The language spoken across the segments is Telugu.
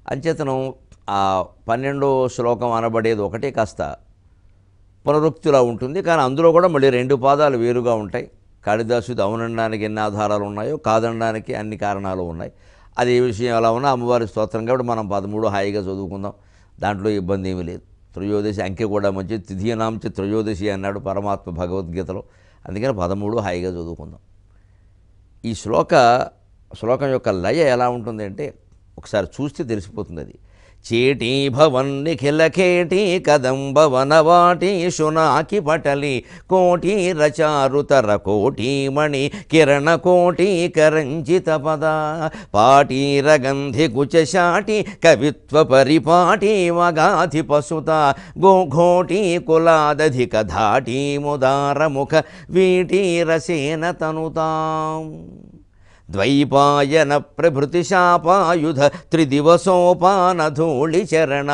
అంచేతనం ఆ పన్నెండో శ్లోకం అనబడేది ఒకటే కాస్త పునరుక్తిలా ఉంటుంది కానీ అందులో కూడా మళ్ళీ రెండు పాదాలు వేరుగా ఉంటాయి కాళిదాసుది అవునడానికి ఎన్ని ఆధారాలు ఉన్నాయో కాదనడానికి అన్ని కారణాలు ఉన్నాయి అది ఏ విషయం ఎలా ఉన్నా అమ్మవారి స్తోత్రం కాబట్టి మనం పదమూడు హాయిగా చదువుకుందాం దాంట్లో ఇబ్బంది ఏమీ లేదు త్రయోదశి అంకె కూడా మంచి తిథినాంచి త్రయోదశి అన్నాడు పరమాత్మ భగవద్గీతలో అందుకని పదమూడు హాయిగా చదువుకుందాం ఈ శ్లోక శ్లోకం యొక్క లయ ఎలా ఉంటుంది అంటే ఒకసారి చూస్తే తెలిసిపోతుంది అది చేటీ భవన్ నిఖిల కేటీ కదంబ వనవాటి శునాకి పటలి కోటి రచారుతర కోటీమణి కిరణ కోటి కరంజిత పద పాటీరగంధి కుచశాటి కవిత్వ పరిపాటి మగాధి పసుత గోఘోటి కులాదధిక ధాటి ముదార ముఖ వీటి రసేన తనుతాం ద్వైపాయన ప్రభృతి శాపాయుధ త్రిదివసోపాన ధూళి చరణ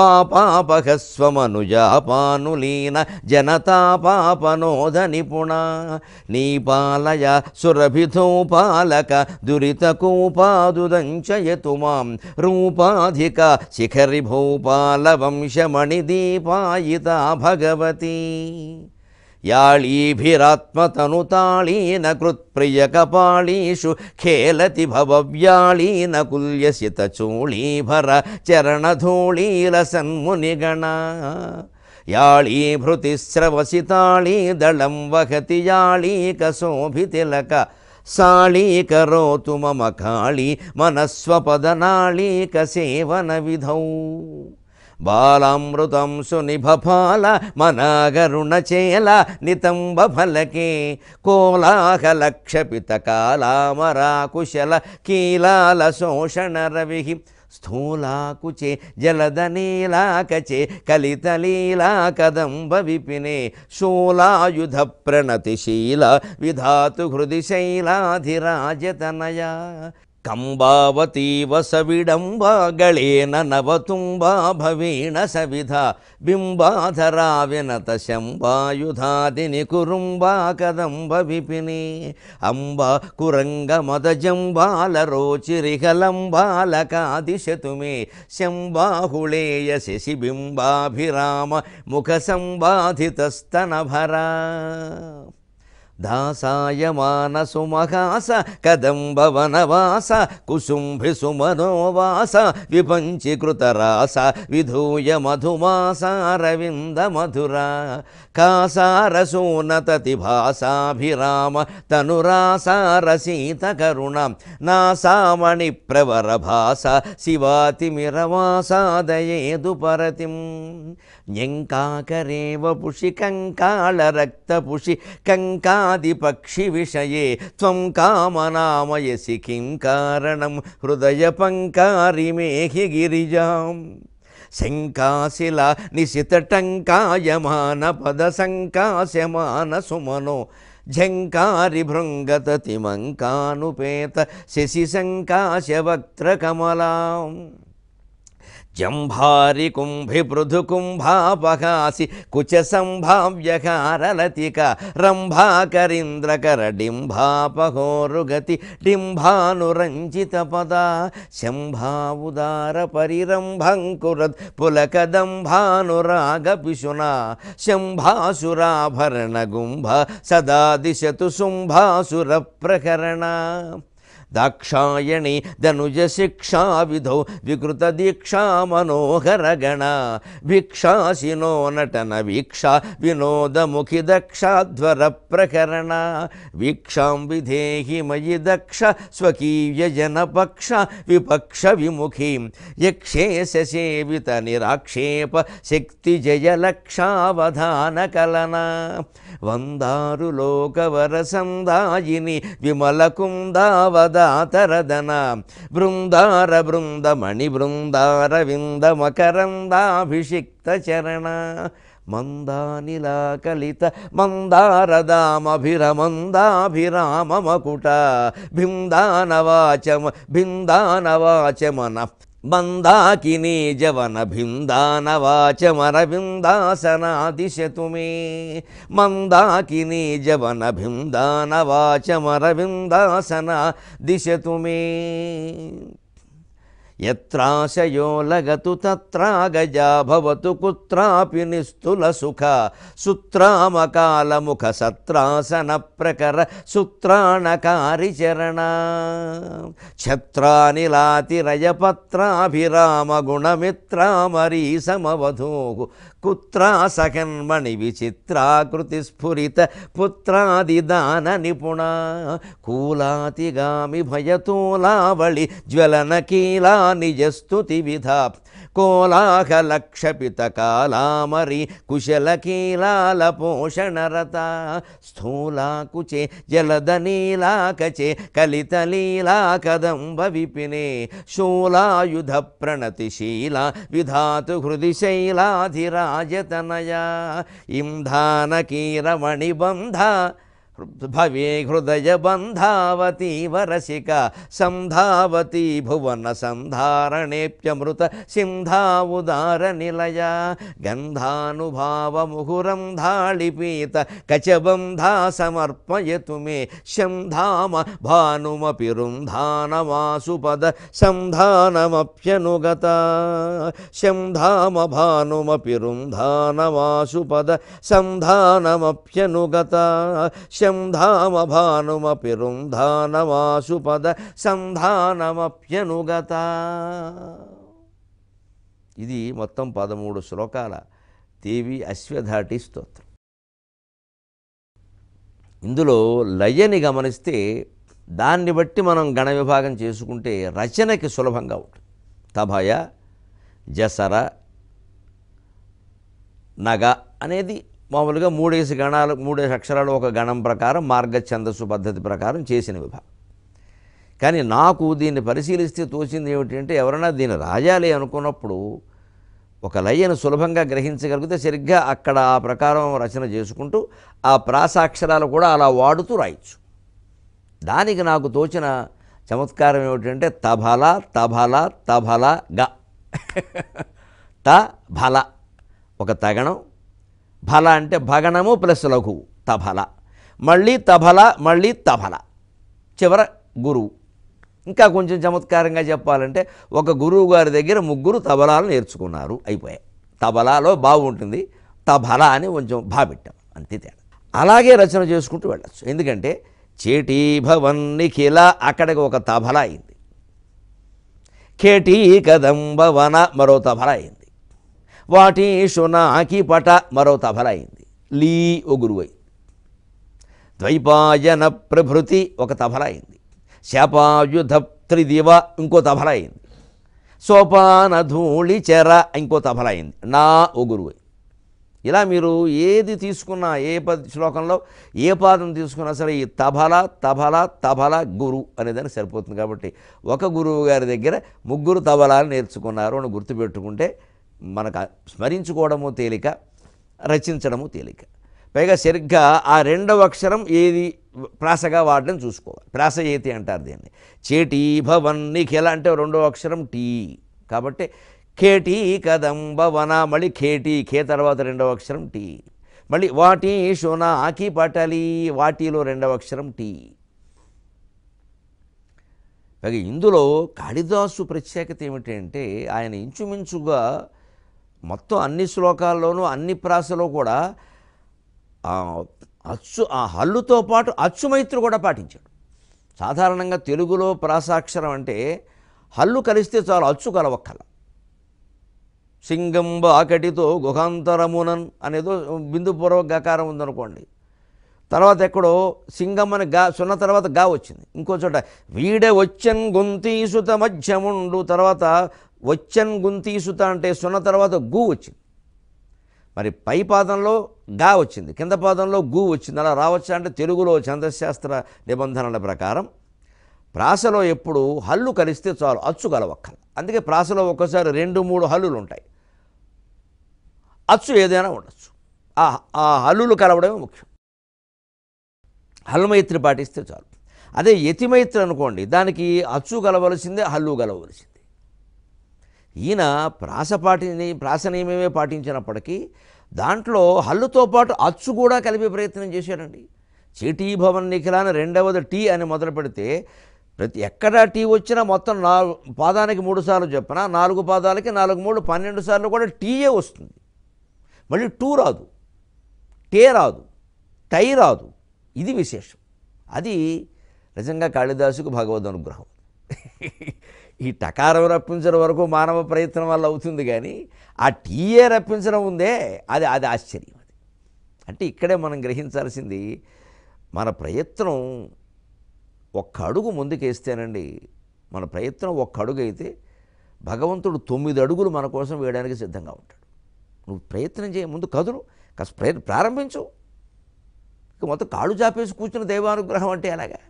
పాపాపహస్వమనుజాపానులీన జనతాపాపనోద నిపుణ నీపాలయ సురభిధోపాలక దురితకూపాదుదంచయతు మాం రూపాధిక శిఖరి భూపాల వంశమణిదీపాయిత భగవతి యాళీభిరాత్మతనుతాళీన కృత్ప్రియకపాళీషు ఖేలతి భవవ్యాళీన కుల్యసితచూళీభర చరణధూళీల సన్మునిగణ యాళీభృతిస్రవసితాళీ దళం వహతి యాళీకశోభితిలక సాళీకరోతు మమ కాళీ మనస్వపదనాళీక సేవన విధౌ బాలామృతం సునిభపాల మనాగరుణచేల నితంబ ఫలకే కోలాహలక్షపిత కాలామరాకుశల కీలాల శోషణ రవి స్థూలాకుచే జలదనీలాకచే కలితలీలా కదంబ విపినే శూలాయుధ ప్రణతిశీల విధాతు హృది శైలాధిరాజతనయ కంబావతీవ సవిడంబాగళేన నవతుంబా భవీణ సవిధ బింబాధరా వినత శంబాయుధాదిని కురుంబా కదంబ విపిని అంబా కురంగ మదజంబాల రోచిరిహలంబాలకాదిశతు మే శంబాహుళేయ శశిబింబాభిరామ ముఖ సంబాధితస్తనభరా దాసాయమాన సుమహాస కదంబవనవాస కుసుంభి సుమనోవాస విపంచీకృతరాస విధూయ మధుమాసారవింద మధురా కాసారసూనతతి భాసాభిరామ తనురాసారసీత కరుణ నాసామణి ప్రవర భాస శివాతిమిరవాసాదయేదు పరతిం న్యంకాకరేవ పుషి కంకాళ రక్తపుషి కంకాదిపక్షి విషయే త్వం కామనామయసి కిం కారణం హృదయ పంకారిమేహి గిరిజాం శంకాశిల నిశితటంకాయమాన పద సంకాశమాన సుమనో ఝంకారి భృంగతతిమంకానుపేత శశి సంకాశవక్త్ర కమలాం జంభారి కుంభి పృథు కుంభాపహాసి కుచ సంభావ్యకారలతిక రంభాకరీంద్రకర డింభాపహోరుగతి డింభానురంజిత పద శంభావుదార పరిరంభంకురద్ పులకదంభానురాగ పిశున శంభాసురాభరణ గుంభ సదా దిశతు శుంభాసుర ప్రకరణ దాక్షాయణి ధనుజ శిక్షా విధౌ వికృత దీక్షా మనోహర గణ భిక్షాసినో నటన వీక్షా వినోదముఖి దక్షాధ్వర ప్రకరణ వీక్షాం విధేహి మయి దక్ష స్వకీయ జనపక్ష విపక్ష విముఖీం యక్షే సేవిత నిరాక్షేప శక్తి జయలక్షావధాన కలన వందారు లోకవర సందాయిని విమల కుందావదాతరదన బృందార బృందమణి బృందార వింద మకరందాభిషిక్త చరణ మందానిలాకలిత మందారదామభిరమందాభిరామ మకుట భిందానవాచమ భిందానవాచమన మందాకినీ జవన భిందానవాచమరవిందాసనాదిశతు మే మందాకినీ జవన భిందానవాచమరవిందాసన దిశతు మే ఎత్రాశయో లగతు తత్రాగజా భవతు కుత్రాపి నిస్తుల సుఖ సుత్రామకాలముఖ సత్రాసన ప్రకర సుత్రాణకారి చరణ ఛత్రానిలాతిరయపత్రాభిరామ గుణమిత్రామరీ సమవధూ కుత్రా సకన్మణి విచిత్రాకృతి స్ఫురిత పుత్రాదిదాన నిపుణ కూలాతిగామి భయతోలావళి జ్వలన కీలా నిజస్తుతి విధ కోలాహలక్షపిత కాలామరి కుశల కీలాల పోషణరత స్థూలాకుచే జలద నీలాకచే కలిత లీలా కదంబ విపినే శూలాయుధ ప్రణతిశీల విధాతు హృది శైలాధిరాజతనయా ఇంధాన కీరమణిబంధ భవే హృదయ బంధావతి వరసిక సంధావతి భువన సంధారణేప్యమృత సింధావుదార నిలయ గంధానుభావ ముహురం ధాళిపీత కచబంధా సమర్పయతు మే శంధామ భానుమపి రుంధానమాసుపద సంధానమప్యనుగత శంధామ భానుమపి రుంధానమాసుపద సంధానమప్యనుగత శంధామ భానుమపి రుంధానమాసుపద సంధానమప్యనుగత ఇది మొత్తం పదమూడు శ్లోకాల దేవి అశ్వధాటి స్తోత్రం ఇందులో లయని గమనిస్తే దాన్ని బట్టి మనం గణ విభాగం చేసుకుంటే రచనకి సులభంగా ఉంటుంది తభయ జసర నగ అనేది మామూలుగా మూడేసి గణాలు మూడేసి అక్షరాలు ఒక గణం ప్రకారం మార్గ ఛందస్సు పద్ధతి ప్రకారం చేసిన విభాగం కానీ నాకు దీన్ని పరిశీలిస్తే తోచింది ఏమిటంటే ఎవరైనా దీన్ని రాయాలి అనుకున్నప్పుడు ఒక లయను సులభంగా గ్రహించగలిగితే సరిగ్గా అక్కడ ఆ ప్రకారం రచన చేసుకుంటూ ఆ ప్రాసాక్షరాలు కూడా అలా వాడుతూ రాయొచ్చు దానికి నాకు తోచిన చమత్కారం ఏమిటంటే తబల తబల తబల గ త భల ఒక తగణం భల అంటే భగణము ప్లస్ లఘువు తబల మళ్ళీ తబల మళ్ళీ తబల చివర గురువు ఇంకా కొంచెం చమత్కారంగా చెప్పాలంటే ఒక గురువు గారి దగ్గర ముగ్గురు తబలాలు నేర్చుకున్నారు అయిపోయాయి తబలాలో బాగుంటుంది తబల అని కొంచెం భా పెట్టాం అంతే తేడా అలాగే రచన చేసుకుంటూ వెళ్ళచ్చు ఎందుకంటే చేటీ భవన్ నిఖిల అక్కడికి ఒక తబల అయింది కేటీ కదంబవన మరో తబల అయింది వాటి షునాకి పట మరో తబల అయింది లీ ఓ గురువు అయింది ద్వైపాయన ప్రభృతి ఒక తబల అయింది శాపాయుధ త్రిదివ ఇంకో తబల అయింది సోపాన ధూళి చెర ఇంకో తబల అయింది నా ఓ గురువు అయింది ఇలా మీరు ఏది తీసుకున్నా ఏ పద శ్లోకంలో ఏ పాదం తీసుకున్నా సరే ఈ తబల తబల తబల గురు అనేదానికి సరిపోతుంది కాబట్టి ఒక గురువు గారి దగ్గర ముగ్గురు తబలాలు నేర్చుకున్నారు అని గుర్తుపెట్టుకుంటే మనకు స్మరించుకోవడము తేలిక రచించడము తేలిక పైగా సరిగ్గా ఆ రెండవ అక్షరం ఏది ప్రాసగా వాడడం చూసుకోవాలి ప్రాస ఏతి అంటారు దీన్ని చేటీ భవన్ నిఖిల అంటే రెండవ అక్షరం టీ కాబట్టి ఖేటీ కదంబ వన మళ్ళీ ఖేటీ ఖే తర్వాత రెండవ అక్షరం టీ మళ్ళీ వాటి షోన ఆకి పటలి వాటిలో రెండవ అక్షరం టీ పైగా ఇందులో కాళిదాసు ప్రత్యేకత ఏమిటంటే ఆయన ఇంచుమించుగా మొత్తం అన్ని శ్లోకాల్లోనూ అన్ని ప్రాసలో కూడా ఆ అచ్చు ఆ హల్లుతో పాటు అచ్చుమైత్రి కూడా పాటించాడు సాధారణంగా తెలుగులో ప్రాసాక్షరం అంటే హల్లు కలిస్తే చాలు అచ్చు కలవక్కల సింగంబ ఆకటితో గుహాంతరమునన్ అనేదో బిందుపూర్వక గకారం ఉందనుకోండి తర్వాత ఎక్కడో సింగం అని గా సున్న తర్వాత గా వచ్చింది ఇంకో చోట వీడే వచ్చన్ గుంతీసుత మధ్యముండు తర్వాత వచ్చన్ గుంతీసుత అంటే సున్న తర్వాత గు వచ్చింది మరి పై పాదంలో గా వచ్చింది కింద పాదంలో గు వచ్చింది అలా రావచ్చా అంటే తెలుగులో ఛందశాస్త్ర నిబంధనల ప్రకారం ప్రాసలో ఎప్పుడు హల్లు కలిస్తే చాలు అచ్చు కలవక్కల అందుకే ప్రాసలో ఒక్కసారి రెండు మూడు హల్లులు ఉంటాయి అచ్చు ఏదైనా ఉండొచ్చు ఆ ఆ హల్లులు కలవడమే ముఖ్యం హల్మైత్రి పాటిస్తే చాలు అదే యతిమైత్రి అనుకోండి దానికి అచ్చు కలవలసిందే హల్లు కలవలసిందే ఈయన ప్రాస పాటిని ప్రాస నియమమే పాటించినప్పటికీ దాంట్లో హల్లుతో పాటు అచ్చు కూడా కలిపే ప్రయత్నం చేశాడండి చీటీ భవన్ నిఖిలాన్ని రెండవది టీ అని మొదలు పెడితే ప్రతి ఎక్కడ టీ వచ్చినా మొత్తం నా పాదానికి మూడు సార్లు చెప్పిన నాలుగు పాదాలకి నాలుగు మూడు పన్నెండు సార్లు కూడా టీయే వస్తుంది మళ్ళీ టూ రాదు టే రాదు టై రాదు ఇది విశేషం అది నిజంగా కాళిదాసుకు భగవద్ అనుగ్రహం ఈ టకారం రప్పించడం వరకు మానవ ప్రయత్నం వల్ల అవుతుంది కానీ ఆ టీయే రప్పించడం ఉందే అది అది ఆశ్చర్యం అది అంటే ఇక్కడే మనం గ్రహించాల్సింది మన ప్రయత్నం ఒక్క అడుగు ముందుకేస్తేనండి మన ప్రయత్నం ఒక్క అడుగు అయితే భగవంతుడు తొమ్మిది అడుగులు మన కోసం వేయడానికి సిద్ధంగా ఉంటాడు నువ్వు ప్రయత్నం చేయ ముందు కదులు కాస్త ప్రయత్నం ప్రారంభించు ఇక మొత్తం కాళ్ళు చాపేసి కూర్చున్న దైవానుగ్రహం అంటే ఎలాగా